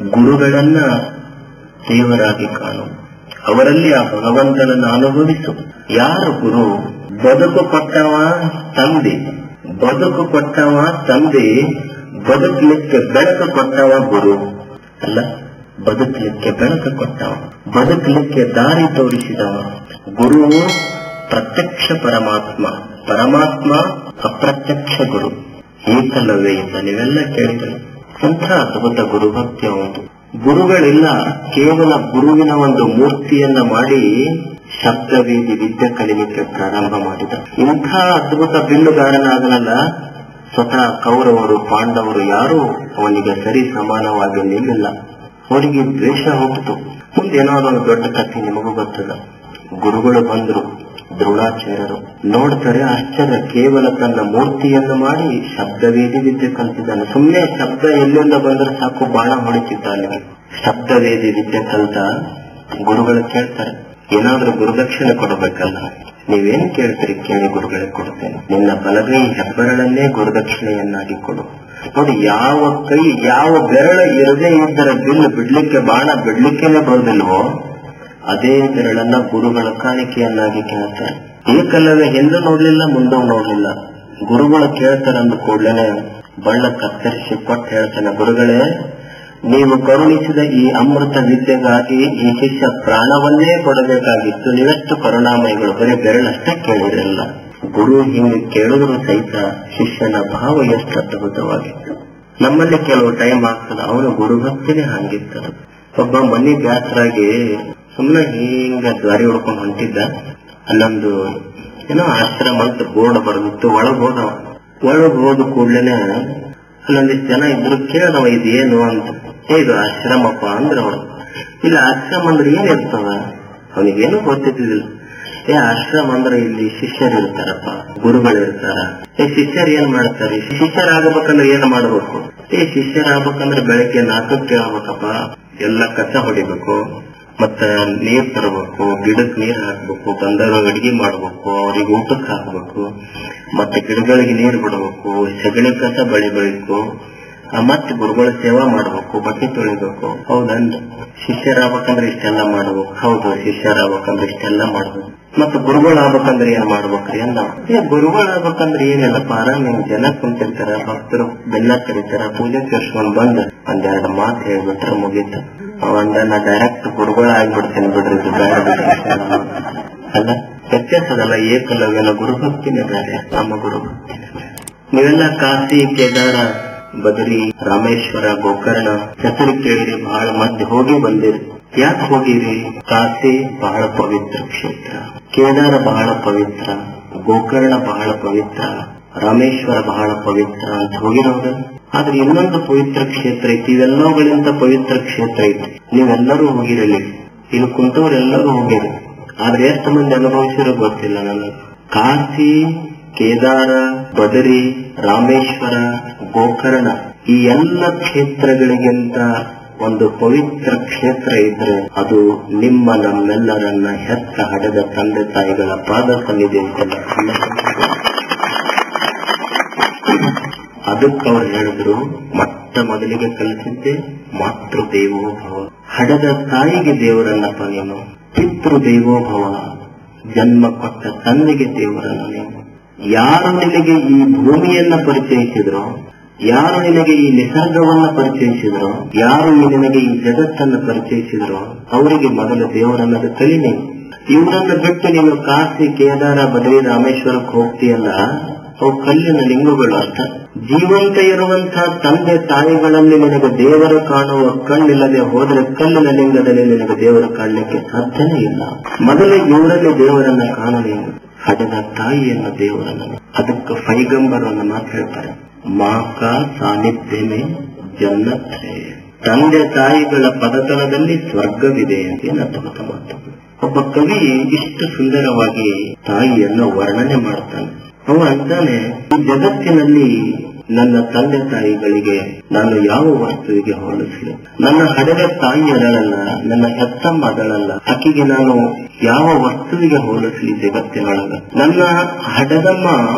ಗುರುಗಳನ್ನ ದೇವರಾಗಿ ಕಾಣು ಅವರಲ್ಲಿ ಆ ಭಗವಂತನನ್ನು ಅನುಭವಿಸು ಯಾರು ಗುರು ಬದುಕು ಕೊಟ್ಟವ ತಂದೆ ಬದುಕು ಕೊಟ್ಟವ ತಂದೆ ಬದುಕಲಿಕ್ಕೆ ಬೆಳಕು ಕೊಟ್ಟವ ಗುರು ಅಲ್ಲ ಬದುಕಲಿಕ್ಕೆ ಬೆಳಕು ಕೊಟ್ಟವ ಬದುಕಲಿಕ್ಕೆ ದಾರಿ ತೋರಿಸಿದವ ಗುರು ಪ್ರತ್ಯಕ್ಷ ಪರಮಾತ್ಮ ಪರಮಾತ್ಮ ಅಪ್ರತ್ಯಕ್ಷ ಗುರು ಏಕಲವೇ ಇಲ್ಲ ನೀವೆಲ್ಲ ಕೇಳಿದ್ರೆ ಎಂಥ ಅದ್ಭುತ ಗುರುಭಕ್ತಿ ಅವನು ಗುರುಗಳಿಲ್ಲ ಕೇವಲ ಗುರುವಿನ ಒಂದು ಮೂರ್ತಿಯನ್ನ ಮಾಡಿ ಶಬ್ದವೇದಿ ವಿದ್ಯೆ ಕಲಿಲಿಕ್ಕೆ ಪ್ರಾರಂಭ ಮಾಡಿದ ಇಂಥ ಅದ್ಭುತ ಬಿಲ್ಲುಗಾರನಾದನಲ್ಲ ಸ್ವತಃ ಕೌರವರು ಪಾಂಡವರು ಯಾರೂ ಅವನಿಗೆ ಸರಿ ಸಮಾನವಾಗಿ ನಿಲ್ಲಿಲ್ಲ ಅವರಿಗೆ ದ್ವೇಷ ಹೋಗ್ತು ಮುಂದೆ ಏನಾದ್ರು ಒಂದು ದೊಡ್ಡ ಕಥೆ ನಿಮಗೂ ಗೊತ್ತದ ಗುರುಗಳು ಬಂದ್ರು ದ್ರೋಣಾಚಾರ್ಯರು ನೋಡ್ತಾರೆ ಆಶ್ಚರ್ಯ ಕೇವಲ ತನ್ನ ಮೂರ್ತಿಯನ್ನು ಮಾಡಿ ಶಬ್ದವೇದಿ ವಿದ್ಯೆ ಕಲ್ತಿದ್ದಾನೆ ಸುಮ್ಮನೆ ಶಬ್ದ ಎಲ್ಲಿಂದ ಬಂದ್ರೆ ಸಾಕು ಬಾಣ ಹೊಡಿತಿದ್ದ ಅಲ್ಲಿ ಶಬ್ದವೇದಿ ವಿದ್ಯೆ ಕಲ್ತ ಗುರುಗಳು ಕೇಳ್ತಾರೆ ಏನಾದ್ರೂ ಗುರುದಕ್ಷಿಣೆ ಕೊಡಬೇಕಲ್ಲ ನೀವೇನ್ ಕೇಳ್ತೀರಿ ಕೇಳಿ ಗುರುಗಳಿಗೆ ಕೊಡ್ತೇನೆ ನಿನ್ನ ಬಲಗೈ ಹೆಬ್ಬೆರಳನ್ನೇ ಗುರುದಕ್ಷಿಣೆಯನ್ನಾಗಿ ಕೊಡು ನೋಡಿ ಯಾವ ಕೈ ಯಾವ ಬೆರಳ ಇರದೇ ಇದ್ದರ ಬಿಲ್ಲು ಬಿಡ್ಲಿಕ್ಕೆ ಬಾಣ ಬಿಡ್ಲಿಕ್ಕೆನೆ ಬರೋದಿಲ್ವೋ ಅದೇ ಬೆರಳನ್ನ ಗುರುಗಳ ಕಾಣಿಕೆಯನ್ನಾಗಿ ಕೇಳ್ತಾರೆ ಏಕಲ್ಲವೇ ಹಿಂದೆ ನೋಡ್ಲಿಲ್ಲ ಮುಂದೆ ನೋಡ್ಲಿಲ್ಲ ಗುರುಗಳು ಕೇಳ್ತಾರೆ ಅಂದ ಕೂಡ್ಲೇನೆ ಬಳ್ಳ ಕತ್ತರಿಸಿ ಕೊಟ್ಟು ಹೇಳ್ತಾನೆ ಗುರುಗಳೇ ನೀವು ಕರುಣಿಸಿದ ಈ ಅಮೃತ ವಿದ್ಯೆಗಾಗಿ ಈ ಶಿಷ್ಯ ಪ್ರಾಣವನ್ನೇ ಕೊಡಬೇಕಾಗಿತ್ತು ನೀವೆಷ್ಟು ಕರುಣಾಮಯಗಳು ಬರೀ ಬೆರಳಷ್ಟೇ ಕೇಳಿರಲ್ಲ ಗುರು ಹಿಂಗೆ ಕೇಳಿದ್ರು ಸಹಿತ ಶಿಷ್ಯನ ಭಾವ ಎಷ್ಟು ಅದ್ಭುತವಾಗಿತ್ತು ನಮ್ಮಲ್ಲಿ ಕೆಲವು ಟೈಮ್ ಆಗ್ತದ ಅವನು ಗುರುಭಕ್ತಿನೇ ಹಂಗಿರ್ತದ ಒಬ್ಬ ಮನಿ ಬ್ಯಾಸರಾಗಿ ಸುಮ್ಮನೆ ಹಿಂಗ ದಾರಿ ಹೊಡ್ಕೊಂಡು ಹೊಂಟಿದ್ದ ಅಲ್ಲೊಂದು ಏನೋ ಆಶ್ರಮ ಅಂತ ಬೋರ್ಡ್ ಬರೆದಿತ್ತು ಒಳಗ್ ಹೋದವ ಒಳಗ್ ಹೋದ ಕೂಡ್ಲೇನೆ ಅಲ್ಲೊಂದಿಷ್ಟು ಜನ ಇದ್ರು ಕೇಳದವ ಇದೇನು ಅಂತ ಏ ಇದು ಆಶ್ರಮಪ್ಪ ಅಂದ್ರ ಅವಳು ಇಲ್ಲ ಆಶ್ರಮ ಅಂದ್ರೆ ಏನ್ ಇರ್ತವ ಅವನಿಗೇನು ಗೊತ್ತಿದ್ದಿಲ್ಲ ಏ ಆಶ್ರಮ ಅಂದ್ರೆ ಇಲ್ಲಿ ಶಿಷ್ಯರು ಇರ್ತಾರಪ್ಪ ಗುರುಗಳು ಇರ್ತಾರ ಏ ಶಿಷ್ಯರು ಏನ್ ಮಾಡ್ತಾರೆ ಶಿಷ್ಯರಾಗಬೇಕಂದ್ರೆ ಏನ್ ಮಾಡ್ಬೇಕು ಏ ಶಿಷ್ಯರಾಗ್ಬೇಕಂದ್ರೆ ಬೆಳಗ್ಗೆ ನಾಲ್ಕಕ್ಕೆ ಆಗ್ಬೇಕಪ್ಪ ಎಲ್ಲ ಕಸ ಹೊಡಿಬೇಕು ಮತ್ತ ನೀರ್ ತರಬೇಕು ಗಿಡಕ್ ನೀರ್ ಹಾಕ್ಬೇಕು ಬಂದವರು ಅಡಿಗೆ ಮಾಡ್ಬೇಕು ಅವ್ರಿಗೆ ಊಟಕ್ಕೆ ಹಾಕ್ಬೇಕು ಮತ್ತೆ ಗಿಡಗಳಿಗೆ ನೀರ್ ಬಿಡಬೇಕು ಸಗಣಿ ಕಸ ಬೆಳಿಬೇಕು ಆ, ಮತ್ತೆ ಗುರುಗಳ ಸೇವಾ ಮಾಡ್ಬೇಕು ಬಟ್ಟೆ ತೊಳಿಬೇಕು ಹೌದನ್ರಿ ಶಿಷ್ಯರಾಗ್ಬೇಕಂದ್ರೆ ಇಷ್ಟೆಲ್ಲ ಮಾಡ್ಬೇಕು ಹೌದು ಶಿಷ್ಯರಾಗ್ಬೇಕಂದ್ರೆ ಇಷ್ಟೆಲ್ಲ ಮಾಡ್ಬೇಕು ಮತ್ತೆ ಗುರುಗಳಾಗ್ಬೇಕಂದ್ರೆ ಏನ್ ಮಾಡ್ಬೇಕ್ರಿ ಅಂದ ಏ ಗುರುಗಳಾಗ್ಬೇಕಂದ್ರೆ ಏನಿಲ್ಲಪ್ಪ ಆರಾಮ್ ಹಿಂಗ್ ಜನ ಕುಂತಿರ್ತಾರ ಭಕ್ತರು ಬೆಲ್ಲ ಕರೀತಾರ ಪೂಜೆ ಸೇರ್ಸ್ಕೊಂಡ್ ಬಂದ್ ಒಂದೆರಡು ಮಾತು ಹೇಳ್ಬಿಟ್ರೆ ಮುಗೀತು ಅವಂದ ನಾ ಡೈರೆಕ್ಟ್ ಗುರುಗಳಾಗ್ಬಿಡ್ತೇನೆ ಬಿಡ್ರಿ ಇದು ಬೇಡ ಬಿಡ್ರಿ ಅಲ್ಲ ವ್ಯತ್ಯಾಸದಲ್ಲ ಏಕಲವ್ಯನ ಗುರುಭಕ್ತಿನೇ ಬೇರೆ ನಮ್ಮ ಗುರುಭಕ್ತಿನೇ ಬೇರೆ ನೀವೆಲ್ಲ ಕಾಶಿ ಕೇದಾರ ಬದರಿ ರಾಮೇಶ್ವರ ಗೋಕರ್ಣ ಹೆಸರು ಕೇಳಿರಿ ಬಹಳ ಮಧ್ಯೆ ಹೋಗಿ ಬಂದಿರಿ ಯಾಕೆ ಹೋಗಿರಿ ಕಾಶಿ ಬಹಳ ಪವಿತ್ರ ಕ್ಷೇತ್ರ ಕೇದಾರ ಬಹಳ ಪವಿತ್ರ ಗೋಕರ್ಣ ಬಹಳ ಪವಿತ್ರ ರಾಮೇಶ್ವರ ಬಹಳ ಪವಿತ್ರ ಅಂತ ಹೋಗಿರೋದು ಆದ್ರೆ ಇನ್ನೊಂದು ಪವಿತ್ರ ಕ್ಷೇತ್ರ ಐತಿ ಇವೆಲ್ಲವುಗಳಿಂದ ಪವಿತ್ರ ಕ್ಷೇತ್ರ ಐತಿ ನೀವೆಲ್ಲರೂ ಹೋಗಿರಲಿ ಇಲ್ಲಿ ಕುಂತವರೆಲ್ಲರೂ ಹೋಗಿರಿ ಆದ್ರೆ ಎಷ್ಟು ಮಂದಿ ಅನುಭವಿಸಿರೋ ಗೊತ್ತಿಲ್ಲ ನನಗೆ ಕಾಶಿ ಕೇದಾರ ಬದರಿ ರಾಮೇಶ್ವರ ಗೋಕರ್ಣ ಈ ಎಲ್ಲ ಕ್ಷೇತ್ರಗಳಿಗಿಂತ ಒಂದು ಪವಿತ್ರ ಕ್ಷೇತ್ರ ಇದ್ರೆ ಅದು ನಿಮ್ಮ ನಮ್ಮೆಲ್ಲರನ್ನ ಹೆತ್ತ ಹಡೆದ ತಂದೆ ತಾಯಿಗಳ ಪಾದ ಸನ್ನಿಧಿ ಅಂತಲ್ಲ ಅದಕ್ಕೆ ಅವ್ರು ಹೇಳಿದ್ರು ಮೊಟ್ಟ ಮೊದಲಿಗೆ ಕಲಿಸಿದ್ದೆ ಮಾತೃ ದೇವೋಭವ ಹಡೆದ ತಾಯಿಗೆ ದೇವರನ್ನಪ್ಪ ನೀನು ಪಿತೃ ದೇವೋಭವ ಜನ್ಮ ಕೊಟ್ಟ ತಂದೆಗೆ ದೇವರನ್ನು ನೀವು ಯಾರು ನಿನಗೆ ಈ ಭೂಮಿಯನ್ನ ಪರಿಚಯಿಸಿದ್ರೋ ಯಾರು ನಿನಗೆ ಈ ನಿಸರ್ಗವನ್ನ ಪರಿಚಯಿಸಿದ್ರೋ ಯಾರು ನಿನಗೆ ಈ ಜಗತ್ತನ್ನು ಪರಿಚಯಿಸಿದ್ರೋ ಅವರಿಗೆ ಮೊದಲ ದೇವರನ್ನದ ಕಲಿ ನೀವು ಇವರನ್ನ ಬಿಟ್ಟು ನೀನು ಕಾಶಿ ಕೇದಾರ ಬದರಿ ರಾಮೇಶ್ವರಕ್ಕೆ ಹೋಗ್ತೀಯಲ್ಲ ಅವು ಕಲ್ಲಿನ ಲಿಂಗಗಳು ಅಷ್ಟ ಜೀವಂತ ಇರುವಂತಹ ತಂದೆ ತಾಯಿಗಳಲ್ಲಿ ನಿನಗೆ ದೇವರು ಕಾಣುವ ಕಣ್ಣಿಲ್ಲದೆ ಹೋದ್ರೆ ಕಲ್ಲಿನ ಲಿಂಗದಲ್ಲಿ ನಿನಗೆ ದೇವರು ಕಾಣಲಿಕ್ಕೆ ಸಾಧ್ಯನೇ ಇಲ್ಲ ಮೊದಲೇ ಇವರಲ್ಲಿ ದೇವರನ್ನ ಕಾಣು ನೀನು ಹಡೆದ ತಾಯಿಯನ್ನ ದೇವರನ್ನ ಅದಕ್ಕೆ ಫೈಗಂಬರ್ ಅನ್ನ ಮಾತು ಹೇಳ್ತಾರೆ ಮಾಕ ಸಾನ್ನಿಧ್ಯವೇ ಜನ್ನತ್ ಹೇ. ತಂದೆ ತಾಯಿಗಳ ಪದತಲದಲ್ಲಿ ಸ್ವರ್ಗವಿದೆ ಅಂತ ಏನು ಅದ್ಭುತ ಮಾತು ಒಬ್ಬ ಕವಿ ಇಷ್ಟು ಸುಂದರವಾಗಿ ತಾಯಿಯನ್ನು ವರ್ಣನೆ ಮಾಡ್ತಾನೆ ಅವ ಅಂತಾನೆ ಈ ಜಗತ್ತಿನಲ್ಲಿ ನನ್ನ ತಂದೆ ತಾಯಿಗಳಿಗೆ ನಾನು ಯಾವ ವಸ್ತುವಿಗೆ ಹೋಲಿಸಲಿ ನನ್ನ ಹಡೆದ ತಾಯಿ ಅದಳಲ್ಲ ನನ್ನ ಹೆತ್ತಮ್ಮ ಅದಳಲ್ಲ ಆಕೆಗೆ ನಾನು ಯಾವ ವಸ್ತುವಿಗೆ ಹೋಲಿಸಲಿ ಜಗತ್ತಿನೊಳಗ ನನ್ನ ಹಡೆದಮ್ಮ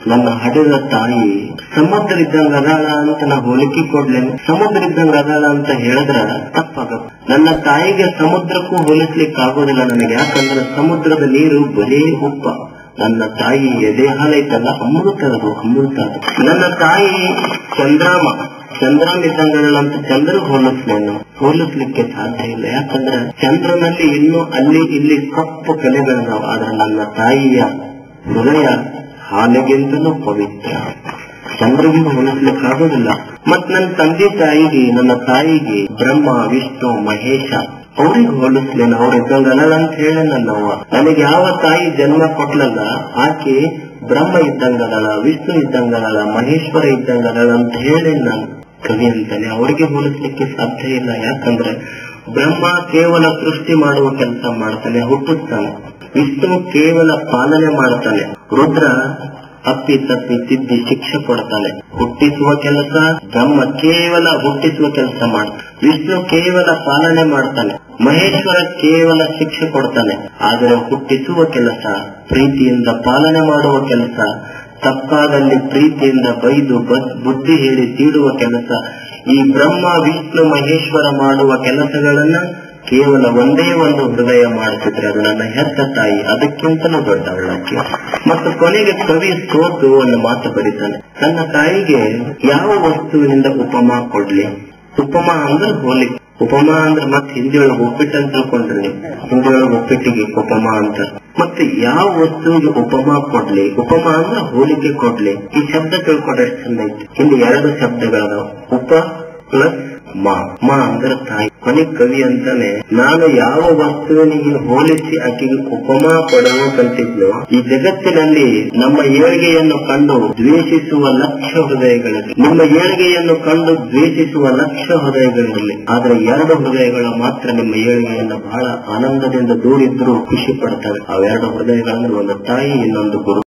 ನನ್ನ ಹಡೆದ ತಾಯಿ ಸಮುದ್ರ ಇದ್ದಂಗ ಅದಾಳ ಅಂತ ನಾ ಹೋಲಿಕೆ ಕೊಡ್ಲೇನೆ ಸಮುದ್ರ ಇದ್ದಂಗ ಅದಾಳ ಅಂತ ಹೇಳಿದ್ರ ತಪ್ಪಾಗತ್ತೆ ನನ್ನ ತಾಯಿಗೆ ಸಮುದ್ರಕ್ಕೂ ಹೋಲಿಸ್ಲಿಕ್ಕೆ ಆಗೋದಿಲ್ಲ ನನಗೆ ಯಾಕಂದ್ರೆ ಸಮುದ್ರದ ನೀರು ಬರೀ ಉಪ್ಪ ನನ್ನ ತಾಯಿ ಎದೆ ಹಾಲೈತಲ್ಲ ಅಮೃತ ಅದು ಅಮೃತ ಅದು. ನನ್ನ ತಾಯಿ ಚಂದ್ರಾಮ ಚಂದ್ರನ ಇದ್ದಂಗದಂತ ಚಂದ್ರ ಹೋಲಿಸ್ಲೇನು ಹೋಲಿಸ್ಲಿಕ್ಕೆ ಸಾಧ್ಯ ಇಲ್ಲ ಯಾಕಂದ್ರೆ ಚಂದ್ರನಲ್ಲಿ ಇನ್ನೂ ಅಲ್ಲಿ ಇಲ್ಲಿ ಕಪ್ಪು ಕಲೆಗಳಿದಾವ ಆದ್ರೆ ನನ್ನ ತಾಯಿಯ ಹೃದಯ ಹಾಲಿಗಿಂತಲೂ ಪವಿತ್ರ ಚಂದ್ರಗೆ ಹೋಲಿಸ್ಲಿಕ್ಕೆ ಆಗೋದಿಲ್ಲ ಮತ್ ನನ್ನ ತಂದೆ ತಾಯಿಗೆ ನನ್ನ ತಾಯಿಗೆ ಬ್ರಹ್ಮ ವಿಷ್ಣು ಮಹೇಶ ಅವ್ರಿಗೆ ಹೋಲಿಸ್ಲೇನು ಅವ್ರ ಇದ್ದಂಗಲ್ಲ ಅಂತ ಹೇಳಿ ನನ್ನವ್ವ ನನಗೆ ಯಾವ ತಾಯಿ ಜನ್ಮ ಕೊಟ್ಲಲ್ಲ ಆಕೆ ಬ್ರಹ್ಮ ಇದ್ದಂಗದಳ ವಿಷ್ಣು ಇದ್ದಂಗದಳ ಮಹೇಶ್ವರ ಇದ್ದಂಗದಳ ಅಂತ ಹೇಳಿ ನಾನು ಕವಿ ಅಂತಾನೆ ಅವ್ರಿಗೆ ಹೋಲಿಸ್ಲಿಕ್ಕೆ ಸಾಧ್ಯ ಇಲ್ಲ ಯಾಕಂದ್ರೆ ಬ್ರಹ್ಮ ಕೇವಲ ಸೃಷ್ಟಿ ಮಾಡುವ ಕೆಲಸ ಮಾಡ್ತಾನೆ ಹುಟ್ಟುತ್ತಾನೆ ವಿಷ್ಣು ಕೇವಲ ಪಾಲನೆ ಮಾಡ್ತಾನೆ ರುದ್ರ ಅಪ್ಪಿ ತಪ್ಪಿ ತಿದ್ದಿ ಶಿಕ್ಷೆ ಕೊಡ್ತಾನೆ ಹುಟ್ಟಿಸುವ ಕೆಲಸ ಬ್ರಹ್ಮ ಕೇವಲ ಹುಟ್ಟಿಸುವ ಕೆಲಸ ಮಾಡ್ತಾನೆ ವಿಷ್ಣು ಕೇವಲ ಪಾಲನೆ ಮಾಡ್ತಾನೆ ಮಹೇಶ್ವರ ಕೇವಲ ಶಿಕ್ಷೆ ಕೊಡ್ತಾನೆ ಆದರೆ ಹುಟ್ಟಿಸುವ ಕೆಲಸ ಪ್ರೀತಿಯಿಂದ ಪಾಲನೆ ಮಾಡುವ ಕೆಲಸ ತಪ್ಪಾದಲ್ಲಿ ಪ್ರೀತಿಯಿಂದ ಬೈದು ಬ- ಬುದ್ಧಿ ಹೇಳಿ ತೀಡುವ ಕೆಲಸ ಈ ಬ್ರಹ್ಮ ವಿಷ್ಣು ಮಹೇಶ್ವರ ಮಾಡುವ ಕೆಲಸಗಳನ್ನ ಕೇವಲ ಒಂದೇ ಒಂದು ಹೃದಯ ಮಾಡ್ತಿದ್ರೆ ಅದು ನನ್ನ ಹೆತ್ತ ತಾಯಿ ಅದಕ್ಕಿಂತಲೂ ದೊಡ್ಡವಳಕ್ಕೆ ಮತ್ತು ಕೊನೆಗೆ ಕವಿ ಸೋತು ಒಂದು ಮಾತು ಬರೀತಾನೆ ನನ್ನ ತಾಯಿಗೆ ಯಾವ ವಸ್ತುವಿನಿಂದ ಉಪಮಾ ಕೊಡ್ಲಿ ಉಪಮಾ ಅಂದ್ರೆ ಹೋಲಿಕೆ ಉಪಮಾ ಅಂದ್ರೆ ಮತ್ತೆ ಹಿಂದಿಯೊಳಗೆ ಉಪ್ಪಿಟ್ಟು ಅಂತ ತಿಳ್ಕೊಂಡ್ರಿ ನೀವು ಹಿಂದಿಯೊಳಗೆ ಉಪ್ಪಿಟ್ಟಿಗೆ ಉಪಮಾ ಅಂತ ಮತ್ತೆ ಯಾವ ವಸ್ತುವಿಗೆ ಉಪಮಾ ಕೊಡ್ಲಿ ಉಪಮಾ ಅಂದ್ರೆ ಹೋಲಿಕೆ ಕೊಡ್ಲಿ ಈ ಶಬ್ದ ತಿಳ್ಕೊಂಡ್ರೆ ಎಷ್ಟು ಚಂದ ಐತಿ ಇಲ್ಲಿ ಎರಡು ಶಬ್ದಗಳದಾವ ಉಪ ಪ್ಲಸ್ ಮಾ ಮಾ ಅಂದ್ರೆ ತಾಯಿ ಕೊನೆ ಕವಿ ಅಂತಾನೆ ನಾನು ಯಾವ ವಸ್ತುವಿನಿಗೆ ಹೋಲಿಸಿ ಆಕೆಗೆ ಉಪಮಾ ಕೊಡಬೇಕಂತಿದ್ನೋ ಈ ಜಗತ್ತಿನಲ್ಲಿ ನಮ್ಮ ಏಳಿಗೆಯನ್ನು ಕಂಡು ದ್ವೇಷಿಸುವ ಲಕ್ಷ ಹೃದಯಗಳಿರಲಿ ನಿಮ್ಮ ಏಳಿಗೆಯನ್ನು ಕಂಡು ದ್ವೇಷಿಸುವ ಲಕ್ಷ ಹೃದಯಗಳಿರಲಿ ಆದ್ರೆ ಎರಡು ಹೃದಯಗಳು ಮಾತ್ರ ನಿಮ್ಮ ಏಳಿಗೆಯನ್ನು ಬಹಳ ಆನಂದದಿಂದ ದೂರಿದ್ರು ಖುಷಿ ಪಡ್ತವೆ ಅವೆರಡು ಹೃದಯಗಳಂದ್ರೆ ಒಂದು ತಾಯಿ ಇನ್ನೊಂದು ಗುರು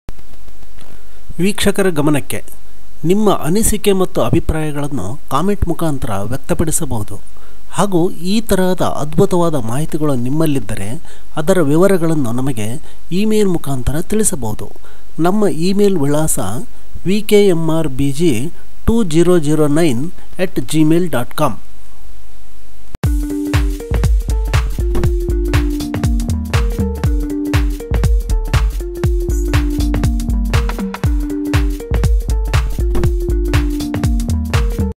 ವೀಕ್ಷಕರ ಗಮನಕ್ಕೆ ನಿಮ್ಮ ಅನಿಸಿಕೆ ಮತ್ತು ಅಭಿಪ್ರಾಯಗಳನ್ನು ಕಾಮೆಂಟ್ ಮುಖಾಂತರ ವ್ಯಕ್ತಪಡಿಸಬಹುದು ಹಾಗೂ ಈ ತರಹದ ಅದ್ಭುತವಾದ ಮಾಹಿತಿಗಳು ನಿಮ್ಮಲ್ಲಿದ್ದರೆ ಅದರ ವಿವರಗಳನ್ನು ನಮಗೆ ಇಮೇಲ್ ಮುಖಾಂತರ ತಿಳಿಸಬಹುದು ನಮ್ಮ ಇಮೇಲ್ ವಿಳಾಸ V K M R B G two zero zero nine at Gmail dot com